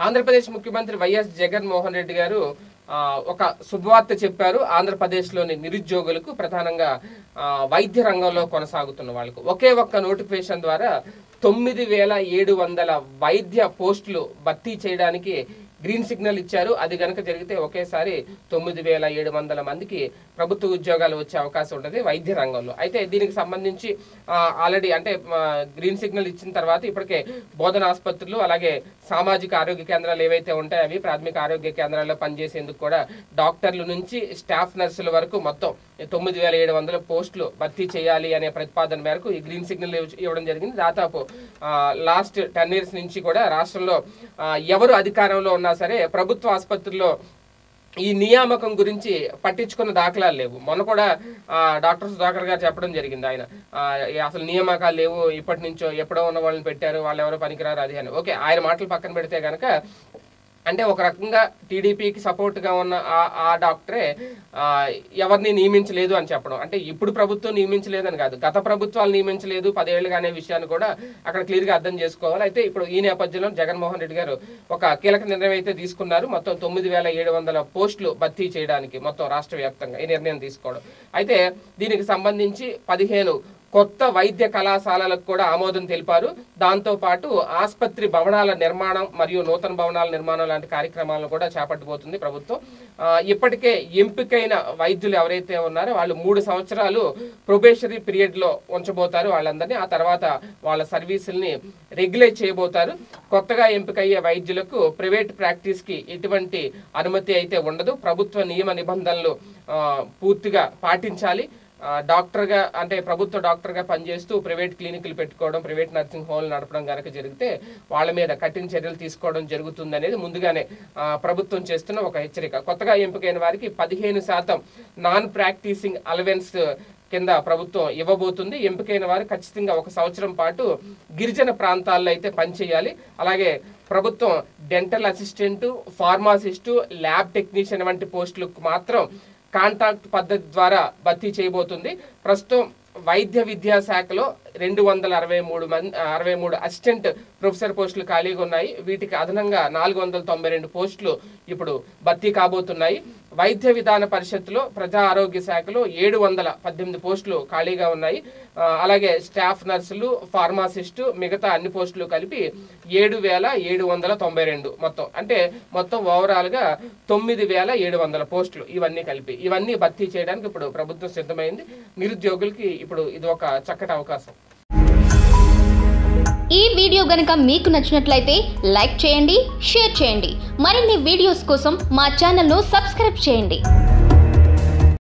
ఆంధ్రప్రదేశ్ ముఖ్యమంత్రి వైఎస్ జగన్మోహన్ రెడ్డి గారు ఆ, ఒక శుభవార్త చెప్పారు ఆంధ్రప్రదేశ్లోని నిరుద్యోగులకు ప్రధానంగా ఆ, వైద్య రంగంలో కొనసాగుతున్న వాళ్ళకు ఒకే ఒక్క నోటిఫికేషన్ ద్వారా తొమ్మిది వేల ఏడు వందల వైద్య పోస్టులు భర్తీ చేయడానికి గ్రీన్ సిగ్నల్ ఇచ్చారు అది గనక జరిగితే ఒకేసారి తొమ్మిది వేల ఏడు వందల మందికి ప్రభుత్వ ఉద్యోగాలు వచ్చే అవకాశం ఉంటుంది వైద్య రంగంలో అయితే దీనికి సంబంధించి ఆల్రెడీ అంటే ఆ, గ్రీన్ సిగ్నల్ ఇచ్చిన తర్వాత ఇప్పటికే బోధన ఆసుపత్రులు అలాగే సామాజిక ఆరోగ్య కేంద్రాలు ఏవైతే ఉంటాయో అవి ప్రాథమిక ఆరోగ్య కేంద్రాల్లో పనిచేసేందుకు కూడా డాక్టర్ల నుంచి స్టాఫ్ నర్సుల వరకు మొత్తం తొమ్మిది వేల ఏడు వందల పోస్టులు భర్తీ చేయాలి అనే ప్రతిపాదన మేరకు ఈ గ్రీన్ సిగ్నల్ ఇవ్వ- ఇవ్వడం జరిగింది దాదాపు లాస్ట్ టెన్ ఇయర్స్ నుంచి కూడా రాష్ట్రంలో ఆ, ఎవరు అధికారంలో ఉన్నా సరే ప్రభుత్వ ఆసుపత్రుల్లో ఈ నియామకం గురించి పట్టించుకున్న దాఖలాలు లేవు మొన్న కూడా ఆ, డాక్టర్ సుధాకర్ గారు చెప్పడం జరిగింది ఆయన ఆ, ఈ అసలు నియామకాలు లేవు ఇప్పటి నుంచో ఎప్పుడో ఉన్న వాళ్ళని పెట్టారు వాళ్ళు ఎవరో పనికిరారు అది అని ఓకే ఆయన మాటలు పక్కన పెడితే కనుక అంటే ఒక రకంగా టీడీపీకి సపోర్ట్ గా ఉన్న ఆ- ఆ డాక్టరే ఆ, ఎవరిని నియమించలేదు అని చెప్పడం అంటే ఇప్పుడు ప్రభుత్వం నియమించలేదని కాదు గత ప్రభుత్వాలు నియమించలేదు పదేళ్లుగా అనే విషయాన్ని కూడా అక్కడ క్లియర్ గా అర్థం చేసుకోవాలి అయితే ఇప్పుడు ఈ నేపథ్యంలో జగన్మోహన్ రెడ్డి గారు ఒక కీలక నిర్ణయం అయితే తీసుకున్నారు మొత్తం తొమ్మిది వేల ఏడు వందల పోస్టులు భర్తీ చేయడానికి మొత్తం రాష్ట్ర వ్యాప్తంగా ఈ నిర్ణయం తీసుకోవడం అయితే దీనికి సంబంధించి పదిహేను కొత్త వైద్య కళాశాలలకు కూడా ఆమోదం తెలిపారు దాంతో పాటు ఆసుపత్రి భవనాల నిర్మాణం మరియు నూతన భవనాల నిర్మాణం లాంటి కార్యక్రమాలను కూడా చేపట్టబోతుంది ప్రభుత్వం ఆ, ఇప్పటికే ఎంపికైన వైద్యులు ఎవరైతే ఉన్నారో వాళ్ళు మూడు సంవత్సరాలు ప్రొబేషనరీ పీరియడ్ లో ఉంచబోతారు వాళ్ళందరినీ ఆ తర్వాత వాళ్ళ సర్వీసుల్ని రెగ్యులేట్ చేయబోతారు కొత్తగా ఎంపికయ్యే వైద్యులకు ప్రైవేట్ ప్రాక్టీస్ కి ఎటువంటి అనుమతి అయితే ఉండదు ప్రభుత్వ నియమ నిబంధనలు ఆ, పూర్తిగా పాటించాలి ఆ, డాక్టర్ గా అంటే ప్రభుత్వ డాక్టర్ గా పనిచేస్తూ ప్రైవేట్ క్లినిక్లు పెట్టుకోవడం ప్రైవేట్ నర్సింగ్ హోమ్ నడపడం కనుక జరిగితే వాళ్ళ మీద కఠిన చర్యలు తీసుకోవడం జరుగుతుంది అనేది ముందుగానే ఆ, ప్రభుత్వం చేస్తున్న ఒక హెచ్చరిక కొత్తగా ఎంపికైన వారికి పదిహేను శాతం నాన్ ప్రాక్టీసింగ్ అలవెన్స్ కింద ప్రభుత్వం ఇవ్వబోతుంది ఎంపికైన వారు ఖచ్చితంగా ఒక సంవత్సరం పాటు గిరిజన ప్రాంతాల్లో అయితే పనిచేయాలి అలాగే ప్రభుత్వం dental assistant pharmacist lab technician వంటి పోస్టులకు మాత్రం కాంట్రాక్ట్ పద్ధతి ద్వారా భర్తీ చేయబోతుంది ప్రస్తుతం వైద్య విద్యా శాఖలో రెండు వందల అరవై మూడు మంది అరవై మూడు అసిస్టెంట్ ప్రొఫెసర్ పోస్టులు ఖాళీగా ఉన్నాయి వీటికి అదనంగా నాలుగు వందల తొంభై రెండు పోస్టులు ఇప్పుడు భర్తీ కాబోతున్నాయి వైద్య విధాన పరిషత్తులో ప్రజా ఆరోగ్య శాఖలో ఏడు వందల పద్దెనిమిది పోస్టులు ఖాళీగా ఉన్నాయి ఆ, అలాగే స్టాఫ్ నర్సులు ఫార్మాసిస్టు మిగతా అన్ని పోస్టులు కలిపి ఏడు వేల ఏడు వందల తొంభై రెండు మొత్తం అంటే మొత్తం ఓవరాల్ గా తొమ్మిది వేల ఏడు వందల పోస్టులు ఇవన్నీ కలిపి ఇవన్నీ భర్తీ చేయడానికి ఇప్పుడు ప్రభుత్వం సిద్ధమైంది నిరుద్యోగులకి ఇప్పుడు ఇది ఒక చక్కటి అవకాశం ఈ వీడియో గనుక మీకు నచ్చినట్లయితే లైక్ చేయండి షేర్ చేయండి మరిన్ని వీడియోస్ కోసం మా ఛానల్ను సబ్స్క్రైబ్ చేయండి